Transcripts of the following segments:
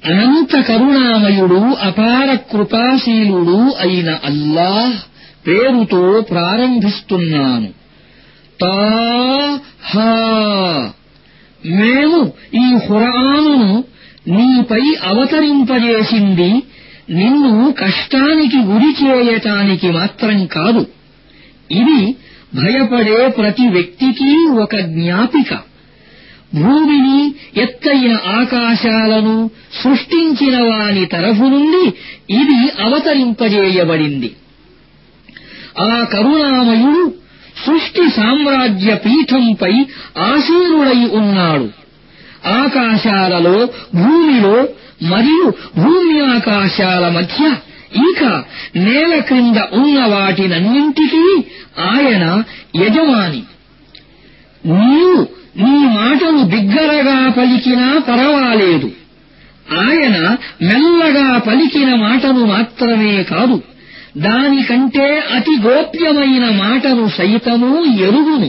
అనంత కరుణామయుడు అపార కృపాశీలుడు అయిన అల్లాహ్ పేరుతో ప్రారంభిస్తున్నాను తాహా మేము ఈ హురానును నీపై అవతరింపజేసింది నిన్ను కష్టానికి గురి చేయటానికి మాత్రం కాదు ఇది భయపడే ప్రతి వ్యక్తికి ఒక జ్ఞాపిక భూమిని ఎత్తైన ఆకాశాలను సృష్టించిన వాని తరఫు నుండి ఇది అవతరింపజేయబడింది ఆ కరుణామయుడు సృష్టి సామ్రాజ్య పీఠంపై ఆసీనుడై ఉన్నాడు ఆకాశాలలో భూమిలో మరియు భూమి ఆకాశాల మధ్య ఇంకా నేల క్రింద ఉన్న వాటినన్నింటికీ ఆయన యజమాని నీవు నీ మాటను బిగ్గరగా పలికినా పరవాలేదు ఆయన మెల్లగా పలికిన మాటను మాత్రమే కాదు దానికంటే అతి గోప్యమైన మాటను సైతము ఎరుగును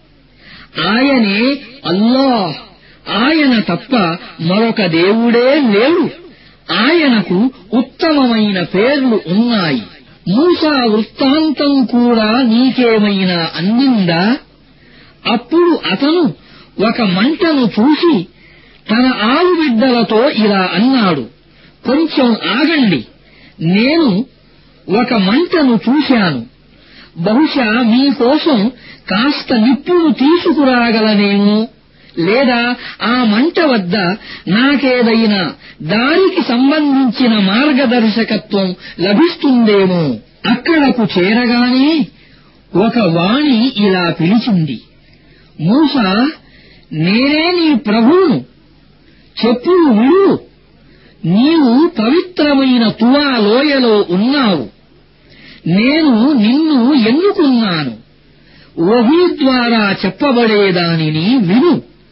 ఆయనే అల్లాహ్ ఆయన తప్ప మరొక దేవుడే లేడు ఆయనకు ఉత్తమమైన పేర్లు ఉన్నాయి మూసా వృత్తాంతం కూడా నీకేమైనా అందిందా అప్పుడు అతను ఒక మంటను చూసి తన ఆవుబిడ్డలతో ఇలా అన్నాడు కొంచెం ఆగండి నేను ఒక మంటను చూశాను బహుశా మీకోసం కాస్త నిప్పును తీసుకురాగలనేమో లేదా ఆ మంట వద్ద నాకేదైనా దారికి సంబంధించిన మార్గదర్శకత్వం లభిస్తుందేమో అక్కడకు చేరగానే ఒక వాణి ఇలా పిలిచింది మూస నేనే నీ ప్రభువును చెప్పులు విడు నీవు పవిత్రమైన తువా లోయలో ఉన్నావు నేను నిన్ను ఎన్నుకున్నాను వహీ ద్వారా చెప్పబడేదానిని విను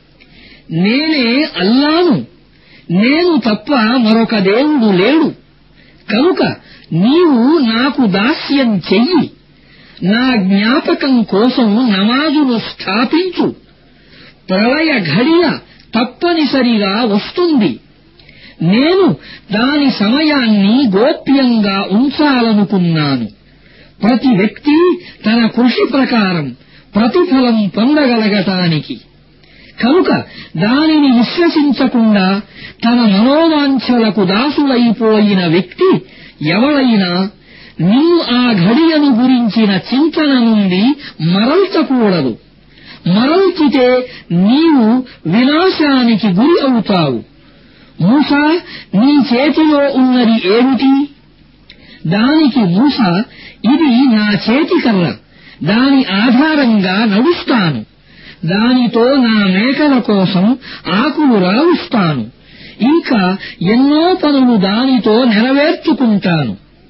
నేనే అల్లాను నేను తప్ప మరొక దేవుడు లేడు కనుక నీవు నాకు దాస్యం చెయ్యి నా జ్ఞాపకం కోసం నమాజును స్థాపించు ప్రళయ ఘడియ తప్పనిసరిగా వస్తుంది నేను దాని సమయాన్ని గోప్యంగా ఉంచాలనుకున్నాను ప్రతి వ్యక్తి తన కృషి ప్రకారం ప్రతిఫలం పొందగలగటానికి కనుక దానిని విశ్వసించకుండా తన మనోవాంఛలకు దాసులైపోయిన వ్యక్తి ఎవరైనా నీవు ఆ ఘడియను గురించిన చింతన నుండి మరల్చకూడదు మరల్చితే నీవు వినాశానికి గురి అవుతావు మూసా నీ చేతిలో ఉన్నది ఏమిటి దానికి మూస ఇది నా చేతి కర్ర దాని ఆధారంగా నడుస్తాను దానితో నా మేకల కోసం ఆకులు రావుస్తాను ఇంకా ఎన్నో పనులు దానితో నెరవేర్చుకుంటాను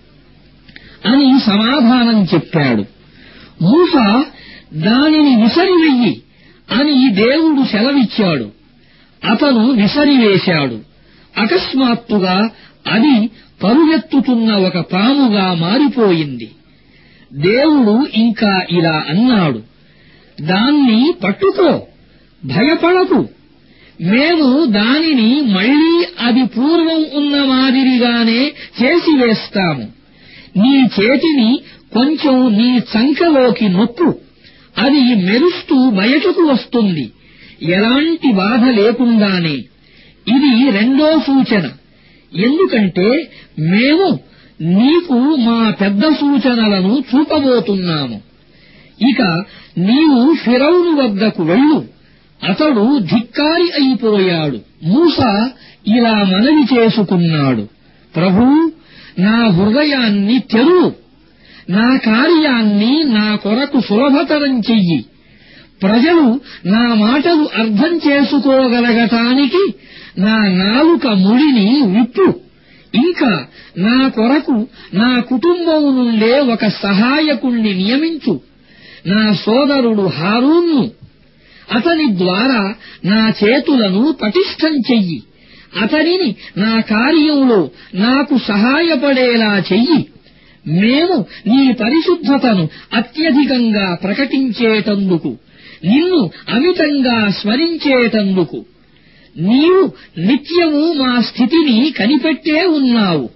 అని సమాధానం చెప్పాడు మూస దానిని విసరివెయ్యి అని దేవుడు సెలవిచ్చాడు అతను విసరివేశాడు అకస్మాత్తుగా అది పరుగెత్తుతున్న ఒక పాముగా మారిపోయింది దేవుడు ఇంకా ఇలా అన్నాడు దాన్ని పట్టుకో భయపడకు మేము దానిని మళ్లీ అది పూర్వం ఉన్న మాదిరిగానే చేసివేస్తాము నీ చేతిని కొంచెం నీ చంకలోకి నొక్కు అది మెరుస్తూ బయటకు వస్తుంది ఎలాంటి బాధ లేకుండానే ఇది రెండో సూచన ఎందుకంటే మేము నీకు మా పెద్ద సూచనలను చూపబోతున్నాము ఇక నీవు ఫిరౌను వద్దకు వెళ్ళు అతడు ధిక్కారి అయిపోయాడు మూస ఇలా మనవి చేసుకున్నాడు ప్రభూ నా హృదయాన్ని తెరువు నా కార్యాన్ని నా కొరకు సులభతరం చెయ్యి ప్రజలు నా మాటలు అర్థం చేసుకోగలగటానికి నా నాలుక ముడిని విప్పు ఇంకా నా కొరకు నా కుటుంబం నుండే ఒక సహాయకుణ్ణి నియమించు నా సోదరుడు హారూన్ను అతని ద్వారా నా చేతులను పటిష్టం చెయ్యి అతనిని నా కార్యంలో నాకు సహాయపడేలా చెయ్యి మేము నీ పరిశుద్ధతను అత్యధికంగా ప్రకటించేటందుకు నిన్ను అమితంగా స్మరించేటందుకు నీవు నిత్యము మా స్థితిని కనిపెట్టే ఉన్నావు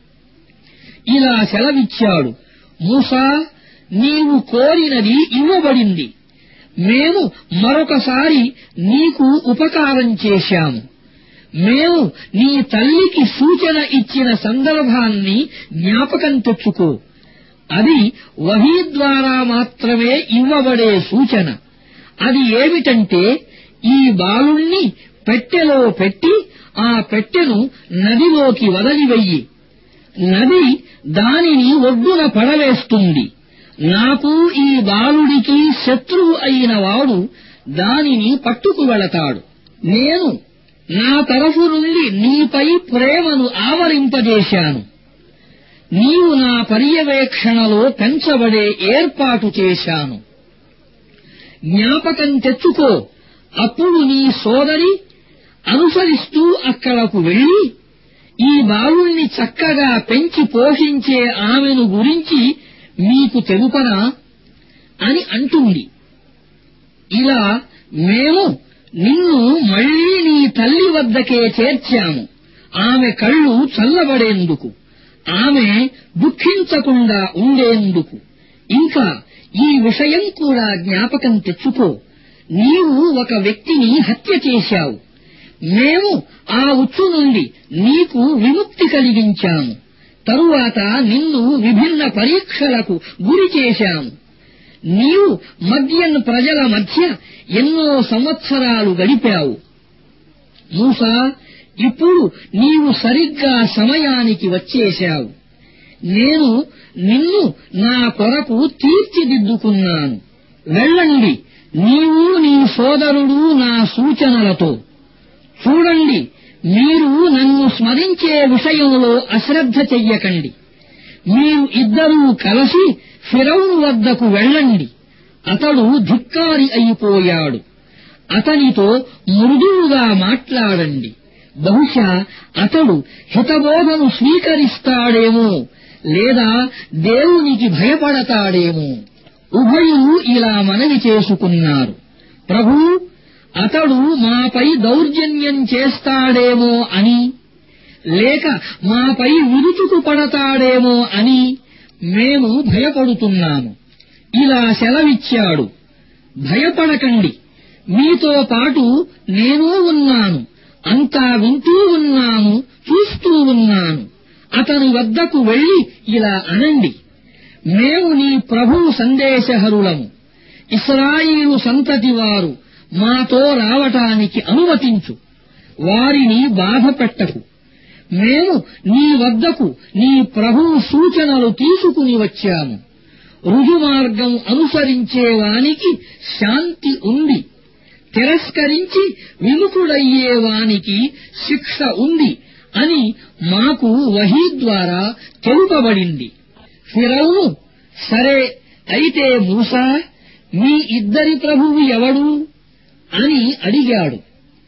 ఇలా సెలవిచ్చాడు మూసా నీవు కోరినది ఇవ్వబడింది మేము మరొకసారి నీకు ఉపకారం చేశాము మేము నీ తల్లికి సూచన ఇచ్చిన సందర్భాన్ని జ్ఞాపకం తెచ్చుకో అది వహీ ద్వారా మాత్రమే ఇవ్వబడే సూచన అది ఏమిటంటే ఈ బాలుణ్ణి పెట్టెలో పెట్టి ఆ పెట్టెను నదిలోకి వదలివెయ్యి నది దానిని ఒడ్డున పడవేస్తుంది నాకు ఈ బాలుడికి శత్రువు అయిన వాడు దానిని పట్టుకు వెళతాడు నేను నా తరఫు నుండి నీపై ప్రేమను ఆవరింపజేశాను నీవు నా పర్యవేక్షణలో పెంచబడే ఏర్పాటు చేశాను జ్ఞాపకం తెచ్చుకో అప్పుడు నీ సోదరి అనుసరిస్తూ అక్కడకు వెళ్లి ఈ బాలుణ్ణి చక్కగా పెంచి పోషించే ఆమెను గురించి మీకు తెలుపనా అని అంటుంది ఇలా మేము నిన్ను మళ్లీ నీ తల్లి వద్దకే చేర్చాము ఆమె కళ్ళు చల్లబడేందుకు ఆమె దుఃఖించకుండా ఉండేందుకు ఇంకా ఈ విషయం కూడా జ్ఞాపకం తెచ్చుకో నీవు ఒక వ్యక్తిని హత్య చేశావు మేము ఆ ఉచ్చు నుండి నీకు విముక్తి కలిగించాము తరువాత నిన్ను విభిన్న పరీక్షలకు గురి చేశాము నీవు మద్యన్ ప్రజల మధ్య ఎన్నో సంవత్సరాలు గడిపావు మూసా ఇప్పుడు నీవు సరిగ్గా సమయానికి వచ్చేశావు నేను నిన్ను నా కొరకు తీర్చిదిద్దుకున్నాను వెళ్ళండి నీవు నీ సోదరుడు నా సూచనలతో చూడండి మీరు నన్ను స్మరించే విషయంలో అశ్రద్ధ చెయ్యకండి మీరు ఇద్దరూ కలిసి ఫిరౌను వద్దకు వెళ్ళండి అతడు ధిక్కారి అయిపోయాడు అతనితో మృదువుగా మాట్లాడండి బహుశా అతడు హితబోధను స్వీకరిస్తాడేమో లేదా దేవునికి భయపడతాడేమో ఉభయులు ఇలా మనవి చేసుకున్నారు ప్రభూ అతడు మాపై దౌర్జన్యం చేస్తాడేమో అని లేక మాపై విరుచుకు పడతాడేమో అని మేము భయపడుతున్నాము ఇలా సెలవిచ్చాడు భయపడకండి మీతో పాటు నేను ఉన్నాను అంతా వింటూ ఉన్నాను చూస్తూ ఉన్నాను అతని వద్దకు వెళ్లి ఇలా అనండి మేము నీ ప్రభువు సందేశహరులము ఇస్రాయిలు సంతతి వారు మాతో రావటానికి అనుమతించు వారిని బాధపెట్టకు మేము నీ వద్దకు నీ ప్రభువు సూచనలు తీసుకుని వచ్చాము రుజుమార్గం అనుసరించేవానికి శాంతి ఉంది తిరస్కరించి విముఖుడయ్యేవానికి శిక్ష ఉంది అని మాకు వహీ ద్వారా తెలుపబడింది ఫిరౌను సరే అయితే మూసా మీ ఇద్దరి ప్రభువు ఎవడు అని అడిగాడు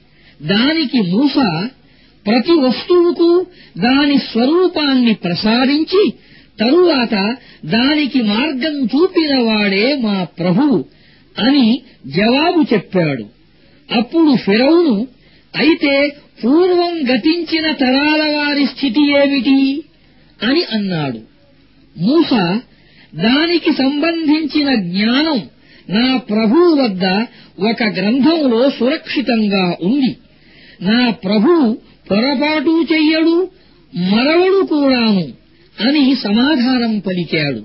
దానికి మూస ప్రతి వస్తువుకు దాని స్వరూపాన్ని ప్రసాదించి తరువాత దానికి మార్గం చూపినవాడే మా ప్రభువు అని జవాబు చెప్పాడు అప్పుడు ఫిరౌను అయితే పూర్వం గతించిన తరాల వారి స్థితి ఏమిటి అని అన్నాడు మూస దానికి సంబంధించిన జ్ఞానం నా ప్రభువు వద్ద ఒక గ్రంథంలో సురక్షితంగా ఉంది నా ప్రభువు పొరపాటు చెయ్యడు మరవడు కూడాను అని సమాధానం పలికాడు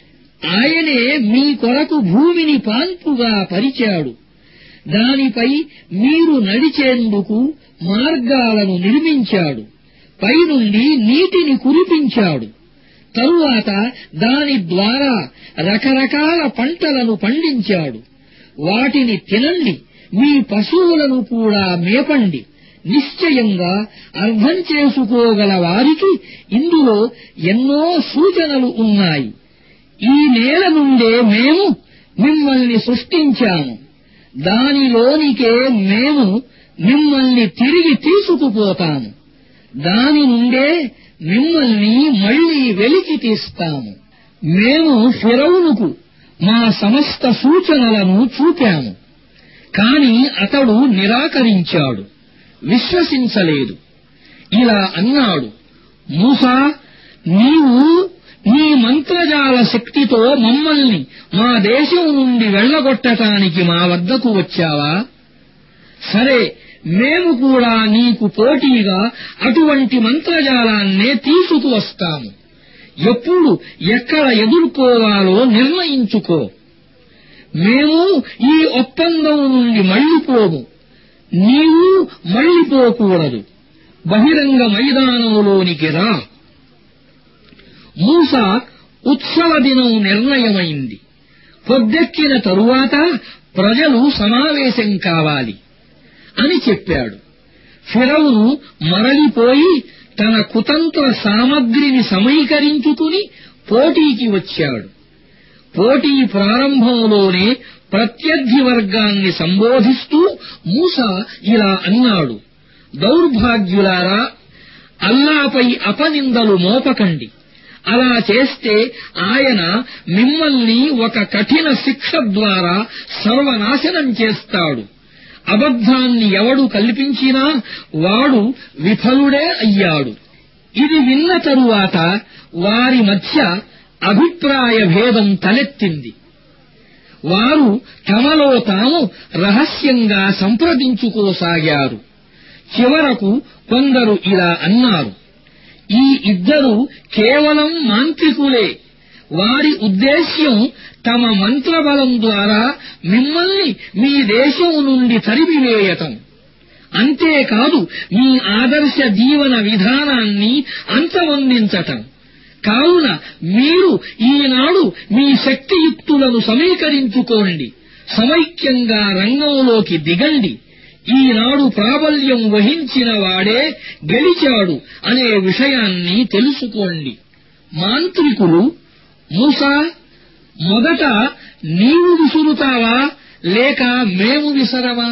ఆయనే మీ కొరకు భూమిని పాన్పుగా పరిచాడు దానిపై మీరు నడిచేందుకు మార్గాలను నిర్మించాడు పైనుండి నీటిని కురిపించాడు తరువాత దాని ద్వారా రకరకాల పంటలను పండించాడు వాటిని తినండి మీ పశువులను కూడా మేపండి నిశ్చయంగా అర్థం చేసుకోగల వారికి ఇందులో ఎన్నో సూచనలు ఉన్నాయి ఈ నేల నుండే మేము మిమ్మల్ని సృష్టించాము దానిలోనికే మేము మిమ్మల్ని తిరిగి తీసుకుపోతాము దాని నుండే మిమ్మల్ని మళ్లీ వెలికి తీస్తాము మేము ఫిరౌనుకు మా సమస్త సూచనలను చూపాము కాని అతడు నిరాకరించాడు విశ్వసించలేదు ఇలా అన్నాడు మూసా నీవు నీ మంత్రజాల శక్తితో మమ్మల్ని మా దేశం నుండి వెళ్లగొట్టటానికి మా వద్దకు వచ్చావా సరే మేము కూడా నీకు పోటీగా అటువంటి మంత్రజాలాన్నే తీసుకువస్తాము ఎప్పుడు ఎక్కడ ఎదుర్కోవాలో నిర్ణయించుకో మేము ఈ ఒప్పందం నుండి మళ్లిపోము నీవు మళ్లిపోకూడదు బహిరంగ మైదానంలోనికి రా మూస ఉత్సవ దినం నిర్ణయమైంది పొద్దెక్కిన తరువాత ప్రజలు సమావేశం కావాలి అని చెప్పాడు ఫిరవును మరలిపోయి తన కుతంత్ర సామగ్రిని సమీకరించుకుని పోటీకి వచ్చాడు పోటీ ప్రారంభంలోనే ప్రత్యర్థి వర్గాన్ని సంబోధిస్తూ మూస ఇలా అన్నాడు దౌర్భాగ్యులారా అల్లాపై అపనిందలు మోపకండి అలా చేస్తే ఆయన మిమ్మల్ని ఒక కఠిన శిక్ష ద్వారా సర్వనాశనం చేస్తాడు అబద్ధాన్ని ఎవడు కల్పించినా వాడు విఫలుడే అయ్యాడు ఇది విన్న తరువాత వారి మధ్య అభిప్రాయ భేదం తలెత్తింది వారు తమలో తాము రహస్యంగా సంప్రదించుకోసాగారు చివరకు కొందరు ఇలా అన్నారు ఈ ఇద్దరు కేవలం మాంత్రికులే వారి ఉద్దేశ్యం తమ మంత్రబలం ద్వారా మిమ్మల్ని మీ దేశం నుండి తరిమివేయటం అంతేకాదు మీ ఆదర్శ జీవన విధానాన్ని అంతమొందించటం కావున మీరు ఈనాడు మీ శక్తియుక్తులను సమీకరించుకోండి సమైక్యంగా రంగంలోకి దిగండి ఈనాడు ప్రాబల్యం వహించిన వాడే గెలిచాడు అనే విషయాన్ని తెలుసుకోండి మాంత్రికులు మూసా మొదట నీవు విసురుతావా లేక మేము విసరవా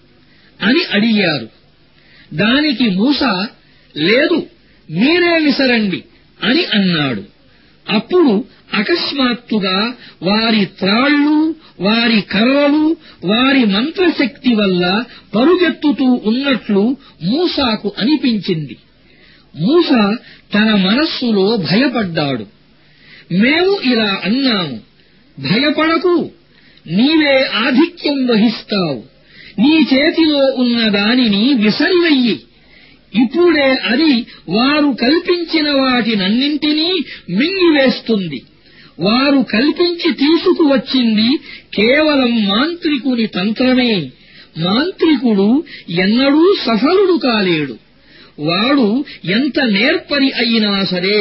అని అడిగారు దానికి మూస లేదు మీరే విసరండి అని అన్నాడు అప్పుడు అకస్మాత్తుగా వారి త్రాళ్లు వారి కర్రలు వారి మంత్రశక్తి వల్ల పరుగెత్తుతూ ఉన్నట్లు మూసాకు అనిపించింది మూస తన మనస్సులో భయపడ్డాడు మేము ఇలా అన్నాము భయపడకు నీవే ఆధిక్యం వహిస్తావు నీ చేతిలో ఉన్న దానిని విసరివెయ్యి ఇప్పుడే అది వారు కల్పించిన వాటినన్నింటినీ మింగివేస్తుంది వారు కల్పించి తీసుకువచ్చింది కేవలం మాంత్రికుని తంత్రమే మాంత్రికుడు ఎన్నడూ సఫలుడు కాలేడు వాడు ఎంత నేర్పరి అయినా సరే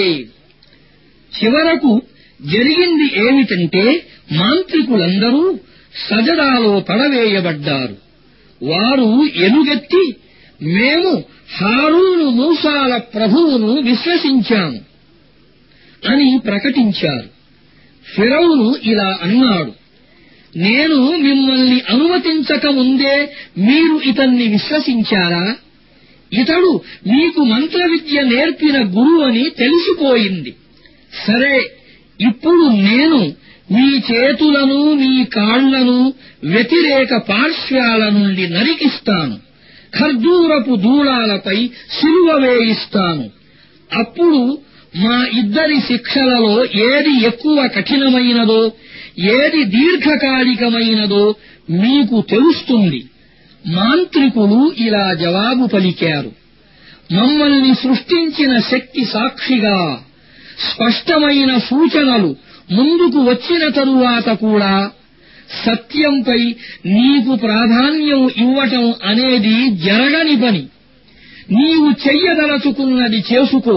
చివరకు జరిగింది ఏమిటంటే మాంత్రికులందరూ సజడాలో పడవేయబడ్డారు వారు ఎలుగెత్తి మేము హారూను మూసాల ప్రభువును విశ్వసించాము అని ప్రకటించారు ఫిరౌను ఇలా అన్నాడు నేను మిమ్మల్ని అనుమతించక ముందే మీరు ఇతన్ని విశ్వసించారా ఇతడు మీకు మంత్ర విద్య నేర్పిన గురువు అని తెలిసిపోయింది సరే ఇప్పుడు నేను మీ చేతులను మీ కాళ్లను వ్యతిరేక పార్శ్వాల నుండి నరికిస్తాను ఖర్జూరపు దూడాలపై సిలువ వేయిస్తాను అప్పుడు మా ఇద్దరి శిక్షలలో ఏది ఎక్కువ కఠినమైనదో ఏది దీర్ఘకాలికమైనదో మీకు తెలుస్తుంది మాంత్రికులు ఇలా జవాబు పలికారు మమ్మల్ని సృష్టించిన శక్తి సాక్షిగా స్పష్టమైన సూచనలు ముందుకు వచ్చిన తరువాత కూడా సత్యంపై నీకు ప్రాధాన్యం ఇవ్వటం అనేది జరగని పని నీవు చెయ్యదలచుకున్నది చేసుకో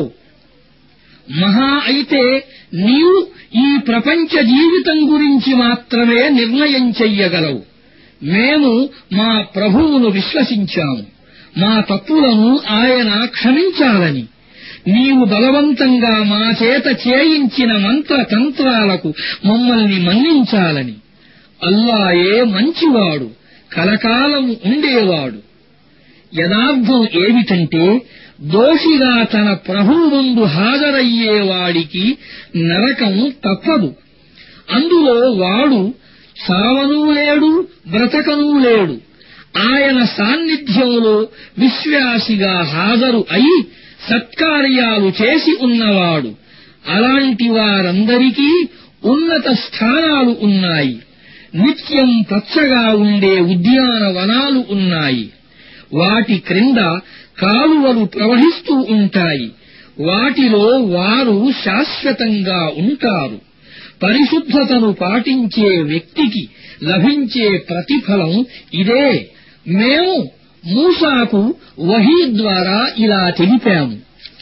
మహా అయితే నీవు ఈ ప్రపంచ జీవితం గురించి మాత్రమే నిర్ణయం చెయ్యగలవు మేము మా ప్రభువును విశ్వసించాము మా తప్పులను ఆయన క్షమించాలని నీవు బలవంతంగా మా చేత చేయించిన మంత్ర తంత్రాలకు మమ్మల్ని మన్నించాలని అల్లాయే మంచివాడు కలకాలం ఉండేవాడు యథార్థం ఏమిటంటే దోషిగా తన ప్రభువు ముందు హాజరయ్యేవాడికి నరకం తప్పదు అందులో వాడు చావనూ లేడు బ్రతకనూ లేడు ఆయన సాన్నిధ్యంలో విశ్వాసిగా హాజరు అయి సత్కార్యాలు చేసి ఉన్నవాడు అలాంటి వారందరికీ ఉన్నత స్థానాలు ఉన్నాయి నిత్యం పచ్చగా ఉండే ఉద్యానవనాలు ఉన్నాయి వాటి క్రింద కాలువలు ప్రవహిస్తూ ఉంటాయి వాటిలో వారు శాశ్వతంగా ఉంటారు పరిశుద్ధతను పాటించే వ్యక్తికి లభించే ప్రతిఫలం ఇదే మేము మూసాకు వహీ ద్వారా ఇలా తెలిపాము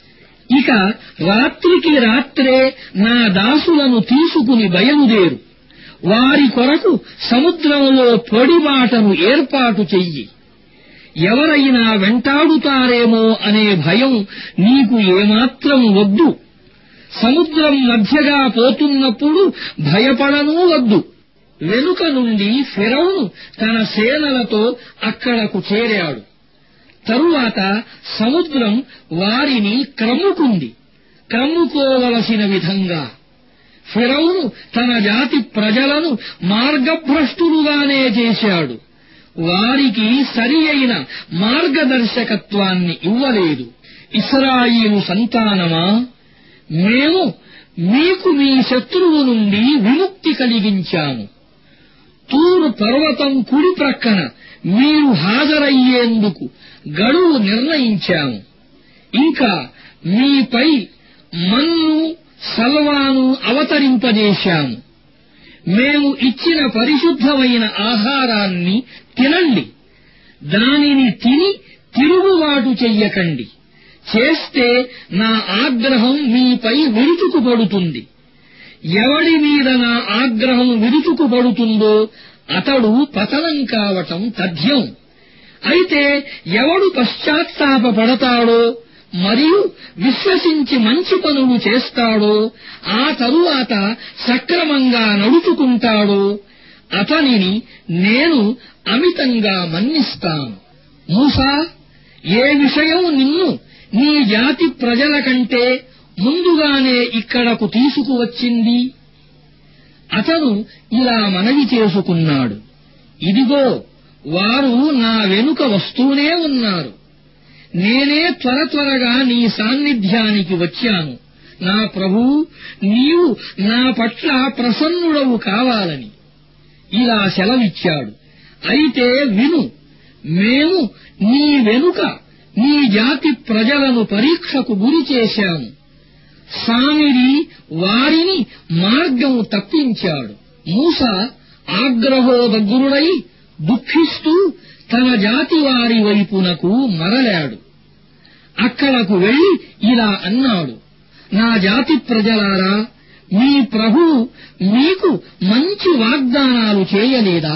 ఇక రాత్రికి రాత్రే నా దాసులను తీసుకుని బయలుదేరు వారి కొరకు సముద్రంలో పొడిబాటను ఏర్పాటు చెయ్యి ఎవరైనా వెంటాడుతారేమో అనే భయం నీకు ఏమాత్రం వద్దు సముద్రం మధ్యగా పోతున్నప్పుడు భయపడనూ వద్దు వెనుక నుండి ఫిరౌను తన సేనలతో అక్కడకు చేరాడు తరువాత సముద్రం వారిని క్రమ్ముకుంది క్రమ్ముకోవలసిన విధంగా ఫిరౌను తన జాతి ప్రజలను మార్గభ్రష్టులుగానే చేశాడు వారికి సరి అయిన మార్గదర్శకత్వాన్ని ఇవ్వలేదు ఇస్రాయిలు సంతానమా మేము మీకు మీ శత్రువు నుండి విముక్తి కలిగించాము తూరు పర్వతం కుడి ప్రక్కన మీరు హాజరయ్యేందుకు గడువు నిర్ణయించాము ఇంకా మీపై మన్ను సల్వాను అవతరింపజేశాము మేము ఇచ్చిన పరిశుద్ధమైన ఆహారాన్ని తినండి దానిని తిని తిరుగుబాటు చెయ్యకండి చేస్తే నా ఆగ్రహం మీపై విరుచుకుపడుతుంది ఎవడి మీద నా ఆగ్రహం విరుచుకుపడుతుందో అతడు పతనం కావటం తథ్యం అయితే ఎవడు పశ్చాత్తాపపడతాడో మరియు విశ్వసించి మంచి పనులు చేస్తాడో ఆ తరువాత సక్రమంగా నడుచుకుంటాడో అతనిని నేను అమితంగా మన్నిస్తాను మూసా ఏ విషయం నిన్ను నీ జాతి ప్రజల కంటే ముందుగానే ఇక్కడకు తీసుకువచ్చింది అతను ఇలా మనవి చేసుకున్నాడు ఇదిగో వారు నా వెనుక వస్తూనే ఉన్నారు నేనే త్వర త్వరగా నీ సాన్నిధ్యానికి వచ్చాను నా ప్రభూ నీవు నా పట్ల ప్రసన్నుడవు కావాలని ఇలా సెలవిచ్చాడు అయితే విను మేము నీ వెనుక నీ జాతి ప్రజలను పరీక్షకు గురి చేశాము సామిరి వారిని మార్గం తప్పించాడు మూస ఆగ్రహోదగ్రుడై దుఃఖిస్తూ తన జాతి వారి వైపునకు మరలాడు అక్కడకు వెళ్లి ఇలా అన్నాడు నా జాతి ప్రజలారా మీ ప్రభు మీకు మంచి వాగ్దానాలు చేయలేదా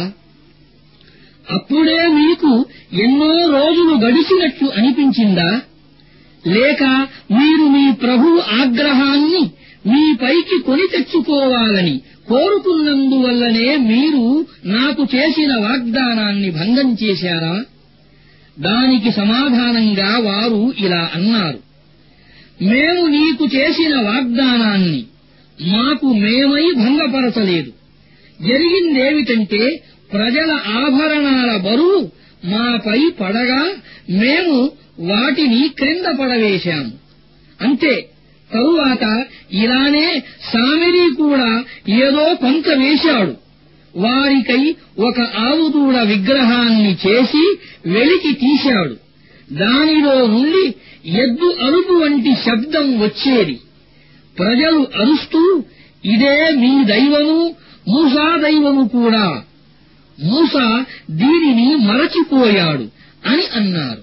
అప్పుడే మీకు ఎన్నో రోజులు గడిచినట్లు అనిపించిందా లేక మీరు మీ ప్రభు ఆగ్రహాన్ని మీపైకి కొని తెచ్చుకోవాలని కోరుకున్నందువల్లనే మీరు నాకు చేసిన వాగ్దానాన్ని భంగం చేశారా దానికి సమాధానంగా వారు ఇలా అన్నారు మేము నీకు చేసిన వాగ్దానాన్ని మాకు మేమై భంగపరచలేదు జరిగిందేమిటంటే ప్రజల ఆభరణాల బరువు మాపై పడగా మేము వాటిని క్రింద పడవేశాము అంతే తరువాత ఇలానే సామిరి కూడా ఏదో కొంత వేశాడు వారికై ఒక ఆవుదూడ విగ్రహాన్ని చేసి వెలికి తీశాడు దానిలో నుండి ఎద్దు అరుపు వంటి శబ్దం వచ్చేది ప్రజలు అరుస్తూ ఇదే మీ దైవము మూసా దైవము కూడా మూస దీనిని మరచిపోయాడు అని అన్నారు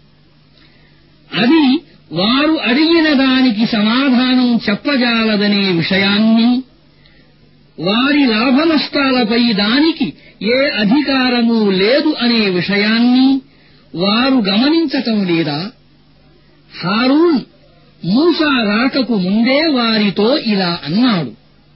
అది వారు అడిగిన దానికి సమాధానం చెప్పజాలదనే విషయాన్ని వారి లాభనష్టాలపై దానికి ఏ అధికారమూ లేదు అనే విషయాన్ని వారు గమనించటం లేదా హారూన్ మూసా రాకకు ముందే వారితో ఇలా అన్నాడు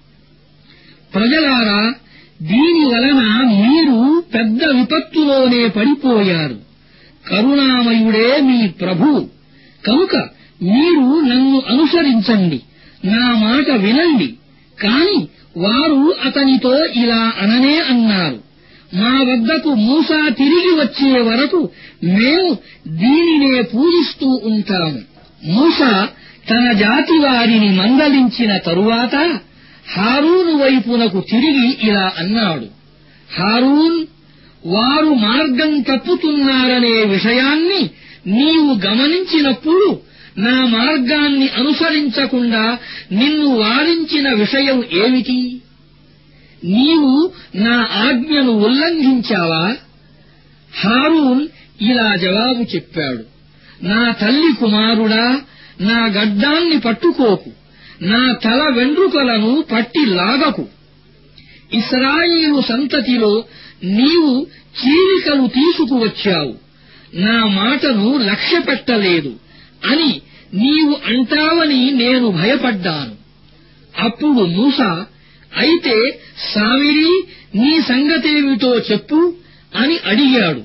ప్రజలారా దీని వలన మీరు పెద్ద విపత్తులోనే పడిపోయారు కరుణామయుడే మీ ప్రభు కనుక మీరు నన్ను అనుసరించండి నా మాట వినండి కాని వారు అతనితో ఇలా అననే అన్నారు మా వద్దకు మూసా తిరిగి వచ్చే వరకు మేము దీనినే పూజిస్తూ ఉంటాము మూసా తన జాతి వారిని మందలించిన తరువాత హారూను వైపునకు తిరిగి ఇలా అన్నాడు హారూన్ వారు మార్గం తప్పుతున్నారనే విషయాన్ని నీవు గమనించినప్పుడు నా మార్గాన్ని అనుసరించకుండా నిన్ను వారించిన విషయం ఏమిటి నీవు నా ఆజ్ఞను ఉల్లంఘించావా హారూన్ ఇలా జవాబు చెప్పాడు నా తల్లి కుమారుడా నా గడ్డాన్ని పట్టుకోకు నా తల వెండ్రుకలను పట్టి లాగకు ఇస్రాయిలు సంతతిలో నీవు చీలికలు తీసుకువచ్చావు నా మాటను లక్ష్యపెట్టలేదు అని నీవు అంటావని నేను భయపడ్డాను అప్పుడు మూస అయితే సామిరి నీ సంగతేమిటో చెప్పు అని అడిగాడు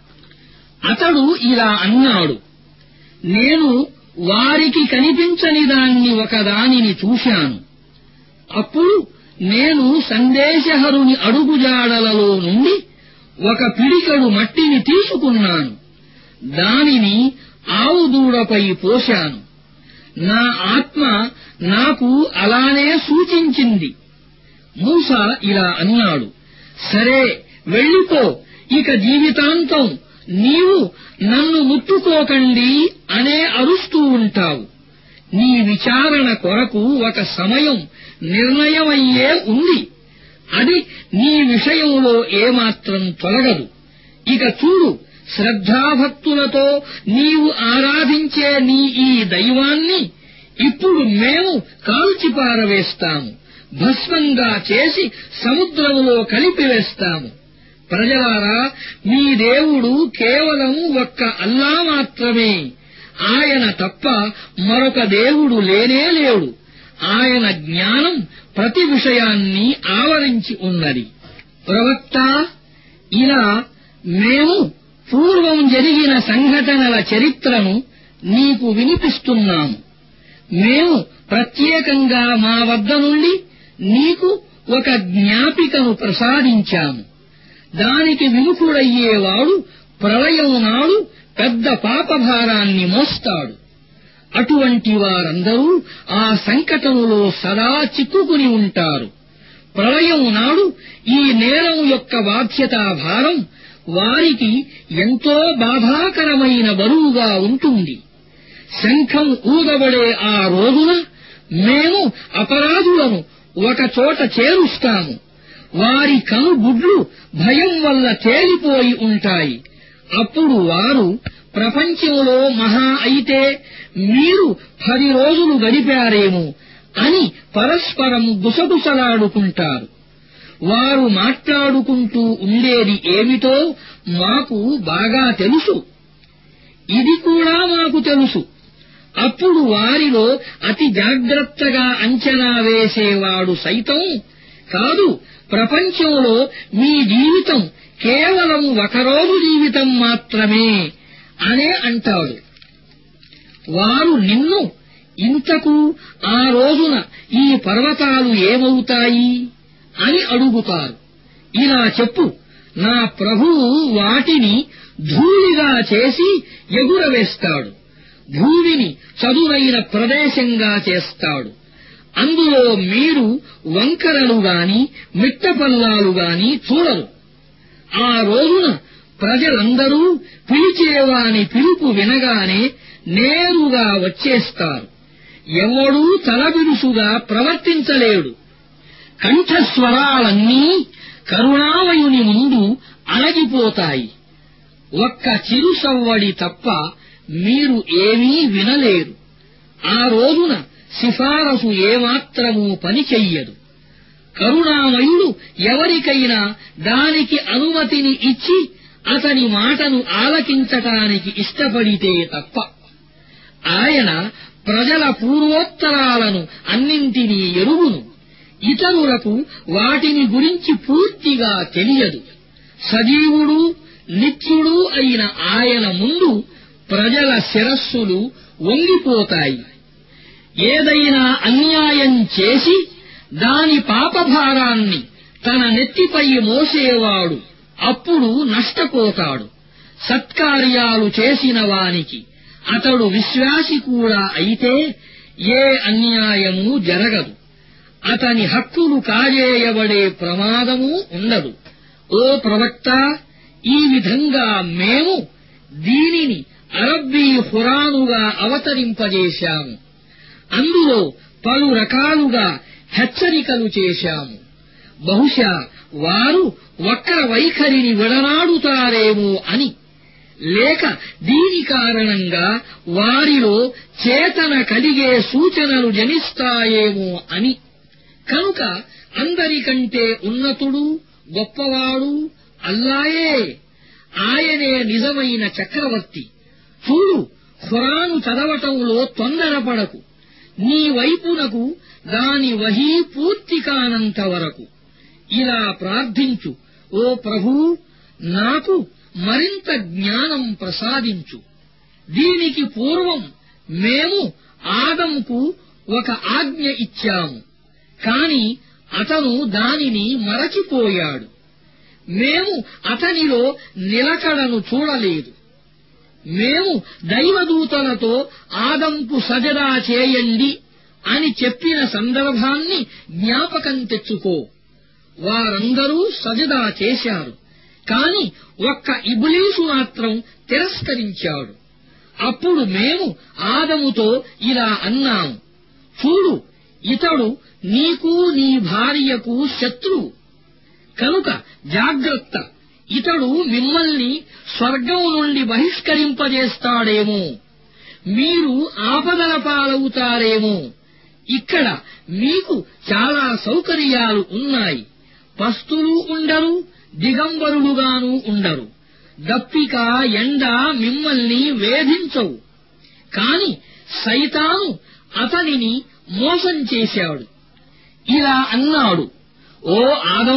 అతడు ఇలా అన్నాడు నేను వారికి కనిపించని దాన్ని ఒకదానిని చూశాను అప్పుడు నేను సందేశహరుని అడుగుజాడలలో నుండి ఒక పిడికడు మట్టిని తీసుకున్నాను దానిని ఆవు దూడపై పోశాను నా ఆత్మ నాకు అలానే సూచించింది మూస ఇలా అన్నాడు సరే వెళ్ళిపో ఇక జీవితాంతం నీవు నన్ను ముట్టుకోకండి అనే అరుస్తూ ఉంటావు నీ విచారణ కొరకు ఒక సమయం నిర్ణయమయ్యే ఉంది అది నీ విషయంలో ఏమాత్రం తొలగదు ఇక చూడు శ్రద్ధాభక్తులతో నీవు ఆరాధించే నీ ఈ దైవాన్ని ఇప్పుడు మేము కాల్చిపారవేస్తాము భస్మంగా చేసి సముద్రములో కలిపివేస్తాము ప్రజలారా మీ దేవుడు కేవలం ఒక్క అల్లా మాత్రమే ఆయన తప్ప మరొక దేవుడు లేనే లేడు ఆయన జ్ఞానం ప్రతి విషయాన్ని ఆవరించి ఉన్నది ప్రవక్త ఇలా మేము పూర్వం జరిగిన సంఘటనల చరిత్రను నీకు వినిపిస్తున్నాము మేము ప్రత్యేకంగా మా వద్ద నుండి నీకు ఒక జ్ఞాపికను ప్రసాదించాము దానికి విముఖుడయ్యేవాడు ప్రళయం నాడు పెద్ద పాపభారాన్ని మోస్తాడు అటువంటి వారందరూ ఆ సంకటములో సదా చిక్కుకుని ఉంటారు ప్రళయం నాడు ఈ నేరం యొక్క బాధ్యతా భారం వారికి ఎంతో బాధాకరమైన బరువుగా ఉంటుంది శంఖం ఊదబడే ఆ రోజున మేము అపరాధులను ఒకచోట చేరుస్తాము వారి కనుగుడ్లు భయం వల్ల తేలిపోయి ఉంటాయి అప్పుడు వారు ప్రపంచంలో మహా అయితే మీరు పది రోజులు గడిపారేమో అని పరస్పరం గుసగుసలాడుకుంటారు వారు మాట్లాడుకుంటూ ఉండేది ఏమిటో మాకు బాగా తెలుసు ఇది కూడా మాకు తెలుసు అప్పుడు వారిలో అతి జాగ్రత్తగా అంచనా వేసేవాడు సైతం కాదు ప్రపంచంలో మీ జీవితం కేవలం ఒకరోజు జీవితం మాత్రమే అనే అంటాడు వారు నిన్ను ఇంతకు ఆ రోజున ఈ పర్వతాలు ఏమవుతాయి అని అడుగుతారు ఇలా చెప్పు నా ప్రభువు వాటిని ధూళిగా చేసి ఎగురవేస్తాడు భూమిని చదునైన ప్రదేశంగా చేస్తాడు అందులో మీరు వంకరలు గాని మిట్టపల్లాలు గాని చూడరు ఆ రోజున ప్రజలందరూ పిలిచేవాని పిలుపు వినగానే నేరుగా వచ్చేస్తారు ఎవడూ తలబిరుసుగా ప్రవర్తించలేడు కంఠస్వరాలన్నీ కరుణామయుని ముందు అణగిపోతాయి ఒక్క చిరుసవ్వడి తప్ప మీరు ఏమీ వినలేరు ఆ రోజున సిఫారసు ఏమాత్రమూ పనిచెయ్యదు కరుణామయుడు ఎవరికైనా దానికి అనుమతిని ఇచ్చి అతని మాటను ఆలకించటానికి ఇష్టపడితే తప్ప ఆయన ప్రజల పూర్వోత్తరాలను అన్నింటినీ ఎరుగును ఇతరులకు వాటిని గురించి పూర్తిగా తెలియదు సజీవుడు నిత్యుడు అయిన ఆయన ముందు ప్రజల శిరస్సులు వంగిపోతాయి ఏదైనా అన్యాయం చేసి దాని పాపభారాన్ని తన నెత్తిపై మోసేవాడు అప్పుడు నష్టపోతాడు సత్కార్యాలు చేసిన వానికి అతడు విశ్వాసి కూడా అయితే ఏ అన్యాయమూ జరగదు అతని హక్కులు కాజేయబడే ప్రమాదమూ ఉండదు ఓ ప్రవక్త ఈ విధంగా మేము దీనిని అరబ్బీ హురానుగా అవతరింపజేశాము అందులో పలు రకాలుగా హెచ్చరికలు చేశాము బహుశా వారు వక్ర వైఖరిని విడనాడుతారేమో అని లేక దీని కారణంగా వారిలో చేతన కలిగే సూచనలు జనిస్తాయేమో అని కనుక అందరికంటే ఉన్నతుడు గొప్పవాడు అల్లాయే ఆయనే నిజమైన చక్రవర్తి చూడు ఖురాను చదవటంలో తొందరపడకు నీ వైపునకు దాని వహీ పూర్తి కానంత వరకు ఇలా ప్రార్థించు ఓ ప్రభూ నాకు మరింత జ్ఞానం ప్రసాదించు దీనికి పూర్వం మేము ఆదంకు ఒక ఆజ్ఞ ఇచ్చాము కాని అతను దానిని మరచిపోయాడు మేము అతనిలో నిలకడను చూడలేదు మేము దైవదూతలతో ఆదంకు సజదా చేయండి అని చెప్పిన సందర్భాన్ని జ్ఞాపకం తెచ్చుకో వారందరూ సజదా చేశారు కాని ఒక్క ఇబులీసు మాత్రం తిరస్కరించాడు అప్పుడు మేము ఆదముతో ఇలా అన్నాము చూడు ఇతడు నీకు నీ భార్యకు శత్రువు కనుక జాగ్రత్త ఇతడు మిమ్మల్ని స్వర్గం నుండి బహిష్కరింపజేస్తాడేమో మీరు ఆపదల పాలవుతారేమో ఇక్కడ మీకు చాలా సౌకర్యాలు ఉన్నాయి పస్తులు ఉండరు దిగంబరులుగాను ఉండరు దప్పిక ఎండ మిమ్మల్ని వేధించవు కాని సైతాను అతనిని మోసం చేశాడు ఇలా అన్నాడు ఓ ఆదం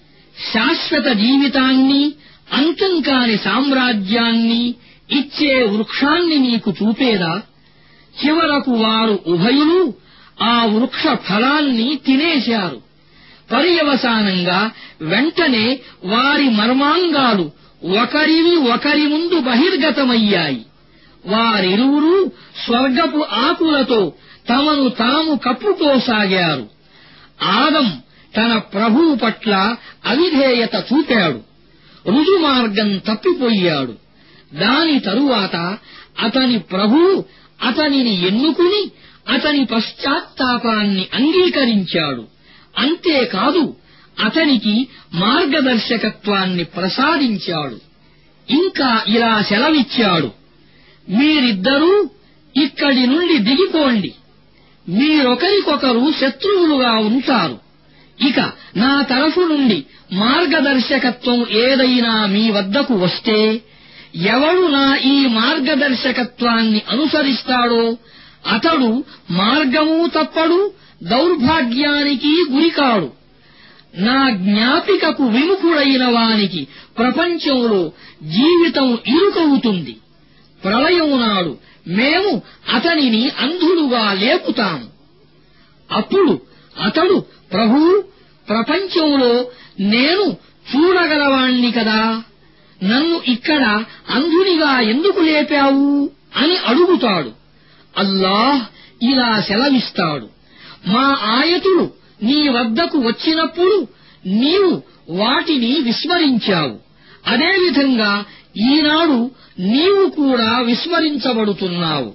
శాశ్వత జీవితాన్ని అంతం కాని సామ్రాజ్యాన్ని ఇచ్చే వృక్షాన్ని నీకు చూపేదా చివరకు వారు ఉభయులు ఆ వృక్ష ఫలాన్ని తినేశారు పర్యవసానంగా వెంటనే వారి మర్మాంగాలు ఒకరివి ఒకరి ముందు బహిర్గతమయ్యాయి వారిరువురూ స్వర్గపు ఆకులతో తమను తాము కప్పుకోసాగారు ఆదం తన ప్రభువు పట్ల అవిధేయత చూపాడు రుజుమార్గం తప్పిపోయాడు దాని తరువాత అతని ప్రభువు అతనిని ఎన్నుకుని అతని పశ్చాత్తాపాన్ని అంగీకరించాడు అంతేకాదు అతనికి మార్గదర్శకత్వాన్ని ప్రసాదించాడు ఇంకా ఇలా సెలవిచ్చాడు మీరిద్దరూ ఇక్కడి నుండి దిగిపోండి మీరొకరికొకరు శత్రువులుగా ఉంటారు ఇక నా తరఫు నుండి మార్గదర్శకత్వం ఏదైనా మీ వద్దకు వస్తే ఎవడు నా ఈ మార్గదర్శకత్వాన్ని అనుసరిస్తాడో అతడు మార్గమూ తప్పడు దౌర్భాగ్యానికి గురికాడు నా జ్ఞాపికకు విముఖుడైన వానికి ప్రపంచంలో జీవితం ఇరుకవుతుంది ప్రళయం నాడు మేము అతనిని అంధుడుగా లేపుతాము అప్పుడు అతడు ప్రభూ ప్రపంచంలో నేను చూడగలవాణ్ణి కదా నన్ను ఇక్కడ అంధునిగా ఎందుకు లేపావు అని అడుగుతాడు అల్లాహ్ ఇలా సెలవిస్తాడు మా ఆయతులు నీ వద్దకు వచ్చినప్పుడు నీవు వాటిని విస్మరించావు అదేవిధంగా ఈనాడు నీవు కూడా విస్మరించబడుతున్నావు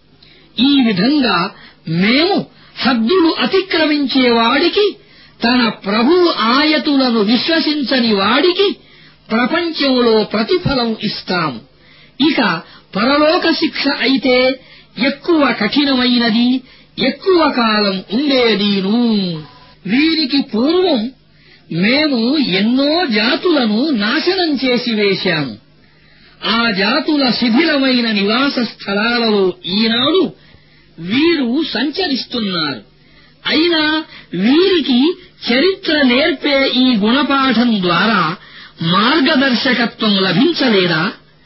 ఈ విధంగా మేము హద్దులు అతిక్రమించేవాడికి తన ప్రభు ఆయతులను విశ్వసించని వాడికి ప్రపంచంలో ప్రతిఫలం ఇస్తాము ఇక పరలోక శిక్ష అయితే ఎక్కువ కఠినమైనది ఎక్కువ కాలం ఉండేదీను వీరికి పూర్వం మేము ఎన్నో జాతులను నాశనం చేసి వేశాము ఆ జాతుల శిథిలమైన నివాస స్థలాలలో ఈనాడు వీరు సంచరిస్తున్నారు అయినా వీరికి చరిత్ర నేర్పే ఈ గుణపాఠం ద్వారా మార్గదర్శకత్వం లభించలేదా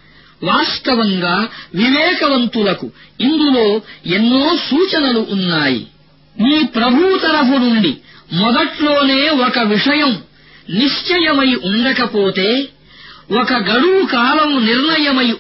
వాస్తవంగా వివేకవంతులకు ఇందులో ఎన్నో సూచనలు ఉన్నాయి నీ ప్రభువు తరఫు నుండి మొదట్లోనే ఒక విషయం నిశ్చయమై ఉండకపోతే ఒక గడువు కాలం నిర్ణయమై